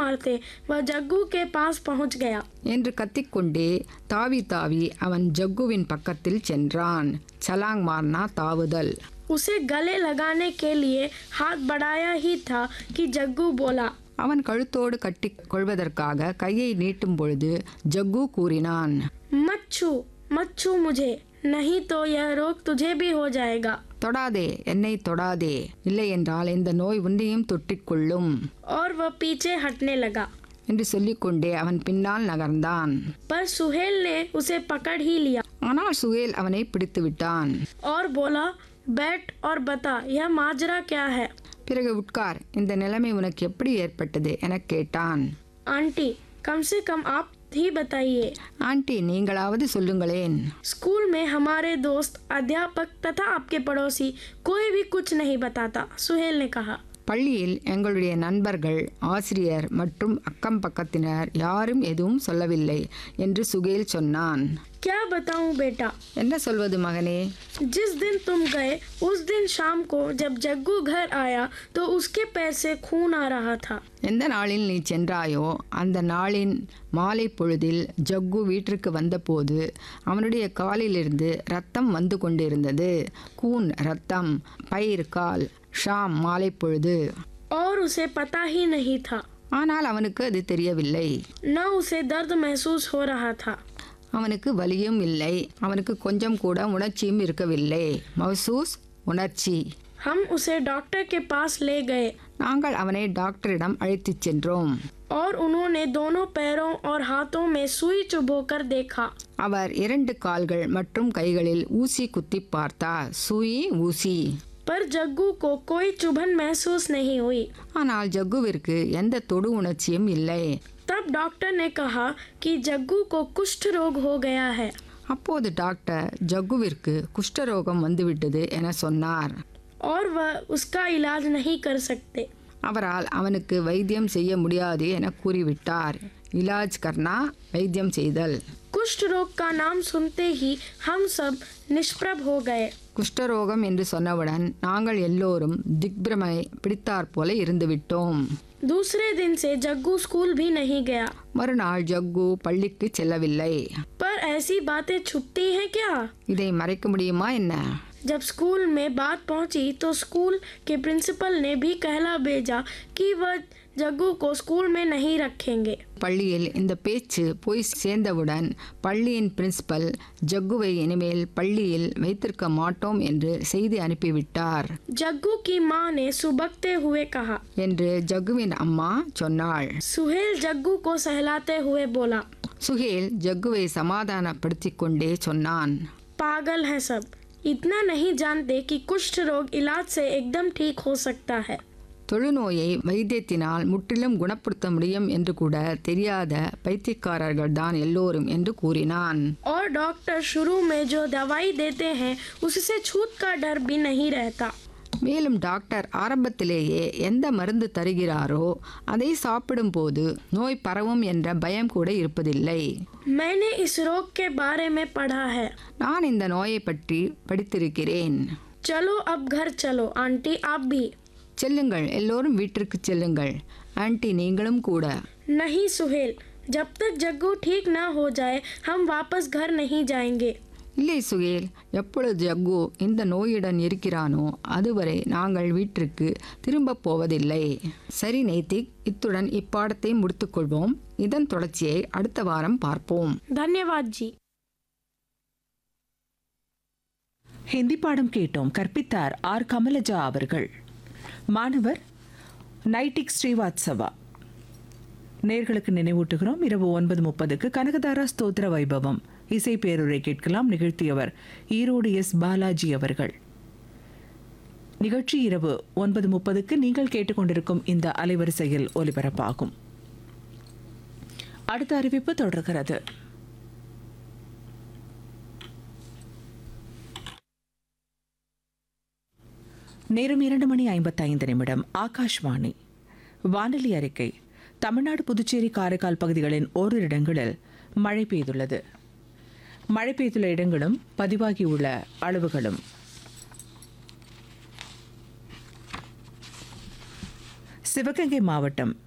मारते वह जग्गू के पास पहुंच गया என்று கத்திக்கொண்டே தாவி தாவி அவன் ஜக்குவின் பக்கத்தில் சென்றான் சலாங் மார்னா தாவுதல் उसे गले लगाने के लिए हाथ बढ़ाया ही था कि जग्गू बोला அவன் கழுத்தோடு கட்டி கொள்வதற்காக கையை நீட்டும் பொழுது ஜக்கு கூறினான் मत छू मत छू मुझे नहीं तो यह रोग तुझे भी हो जाएगा தொடாதே என்னை தொடாதே இல்லை என்றால் இந்த நோய் உன்னையும் தொட்டிக்கொள்ளும் और वह पीछे हटने लगा என்று சொல்லிக்கொண்டே அவன் பின்னால் நகர்ந்தான் पर सुहेल ने उसे पकड़ ही लिया ஆனால் சுகேல் அவனை பிடித்து விட்டான் और बोला बैठ और बता यह माजरा क्या है பிறகு உட்கார் இந்த நிலைமை உனக்கு எப்படி ஏற்பட்டது எனக் கேட்டான் आंटी कम से कम आप ही बताइए ஆண்டி நீங்களாவது சொல்லுங்களேன் स्कूल में हमारे दोस्त अध्यापक तथा आपके पड़ोसी कोई भी कुछ नहीं बताता सुहेल ने कहा பள்ளியில் எங்களுடைய நண்பர்கள் ஆசிரியர் மற்றும் அக்கம் பக்கத்தினர் யாரும் எதுவும் சொல்லவில்லை என்று சுகேல் சொன்னான் क्या बताऊं बेटा என்ன சொல்வது மகனே जिस दिन तुम गए उस दिन शाम को जब जग्गू घर आया तो उसके पैर से खून आ रहा था எந்த நாளில் நீ சென்றாயோ அந்த நாளின் மாலை பொழுதில் ஜக்கு வீட்டிற்கு வந்தபோது அவனுடைய காலிலிருந்து ரத்தம் வந்து கொண்டிருந்தது கூன் ரத்தம் பயிர் கால் ஷாம் மாலை பொழுது और उसे पता ही नहीं था ஆனால் அவனுக்கு அது தெரியவில்லை न उसे दर्द महसूस हो रहा था அவனுக்கு வலியும் இல்லை அவனுக்கு கொஞ்சம் கூட உணர்ச்சியும் இருக்கவில்லை மௌசூஸ் உணர்ச்சி हम उसे डॉक्टर के पास ले गए நாங்கள் அவனை டாக்டரிடம் அழைத்துச் சென்றோம் और उन्होंने दोनों पैरों और हाथों में सुई चुभोकर देखा அவர் இரண்டு கால்கள் மற்றும் கைகளில் ஊசி குத்தி பார்த்தார் சூயி ஊசி पर जग्गू को कोई चुभन महसूस नहीं हुई ஆனால் ஜக்குவிற்கு எந்த தொடு உணர்ச்சியும் இல்லை तब डॉक्टर ने कहा कि जग्गू को कुष्ठ रोग हो गया है அப்போது டாக்டர் ஜக்குவிற்கு குஷ்டரோகம் வந்துவிட்டது என சொன்னார் और वह उसका इलाज नहीं कर सकते அவரால் அவனுக்கு வைத்தியம் செய்ய முடியாது என கூறிவிட்டார் இலாஜ் கர்னா வைத்தியம் செய்தல் कुष्ठ रोग का नाम सुनते ही हम सब निष्प्रभ हो गए குஷ்டரோகம் என்று சொன்னவுடன் நாங்கள் எல்லோரும் திக்பிரமை பிடித்தாற் போல இருந்துவிட்டோம் दूसरे दिन से जग्गू स्कूल भी नहीं गया மறுநாள் ஜக்கு பள்ளிக்கு செல்லவில்லை पर ऐसी बातें छुपती हैं क्या இதை மறைக்க முடியுமா என்ன जब स्कूल में बात पहुंची तो स्कूल के प्रिंसिपल ने भी कहला भेजा कि वह जग्गू को स्कूल में नहीं रखेंगे பள்ளியில் இந்த பேச்சு போய் சேர்ந்தவுடன் பள்ளியின் பிரின்சிபல் ஜக்குவை இனிமேல் பள்ளியில் வைத்திருக்க மாட்டோம் என்று செய்தி அனுப்பிவிட்டார் जग्गू की माँ ने सुबकते हुए कहा என்று ஜக்குவின் அம்மா சொன்னாள் सुहेल जग्गू को सहलाते हुए बोला சுஹேல் ஜக்குவை சமாதானப்படுத்திக் கொண்டே சொன்னான் पागल है सब इतना नहीं जानते कि कुष्ठ रोग इलाज से एकदम ठीक हो सकता है தொழுநோயை வைத்தியத்தினால் முற்றிலும் குணப்படுத்த முடியும் என்று கூட தெரியாத பைத்தியக்காரர்கள் தான் எல்லோரும் என்று கூறினான் और डॉक्टर शुरू में जो दवाई देते हैं उससे छूत का डर भी नहीं रहता மேலும் டாக்டர் ஆரம்பத்திலேயே எந்த மருந்து தருகிறாரோ அதை சாப்பிடும்போது நோய் பரவும் என்ற பயம் கூட இருப்பதில்லை मैंने इस रोग के बारे में पढ़ा है நான் இந்த நோயை பற்றி படித்திருக்கிறேன் चलो अब घर चलो आंटी आप भी செல்லுங்கள் எல்லோரும் வீட்டிற்கு செல்லுங்கள் ஆன்ட்டி நீங்களும் கூட नहीं सुहेल जब तक जग्गू ठीक ना हो जाए हम वापस घर नहीं जाएंगे இல்லை சுகேல் எப்பொழுது ஜக்கு இந்த நோயுடன் இருக்கிறானோ அதுவரை நாங்கள் வீட்டிற்கு திரும்பப் போவதில்லை சரி நைத்திக் இத்துடன் இப்பாடத்தை முடித்துக்கொள்வோம் இதன் தொடர்ச்சியை அடுத்த வாரம் பார்ப்போம் धन्यवाद जी ஹிந்தி பாடம் கேட்டோம் கற்பித்தார் ஆர் கமலஜா அவர்கள் மாணவர் நைட்டிக் ஸ்ரீவாத்சவா நேர்களுக்கு நினைவூட்டுகிறோம் இரவு ஒன்பது முப்பதுக்கு கனகதாரா ஸ்தோத்திர வைபவம் இசை பேருரை கேட்கலாம் நிகழ்த்தியவர் ஈரோடு எஸ் பாலாஜி அவர்கள் நிகழ்ச்சி இரவு ஒன்பது முப்பதுக்கு நீங்கள் கேட்டுக்கொண்டிருக்கும் இந்த அலைவரிசையில் ஒலிபரப்பாகும் அடுத்த அறிவிப்பு தொடர்கிறது நேரம் இரண்டு மணி ஐம்பத்தைந்து நிமிடம் ஆகாஷ்வாணி வானொலி அறிக்கை தமிழ்நாடு புதுச்சேரி காரைக்கால் பகுதிகளின் ஓரிரு இடங்களில் மழை பெய்துள்ளது மழை பெய்துள்ள இடங்களும் பதிவாகியுள்ள அளவுகளும் சிவகங்கை மாவட்டம்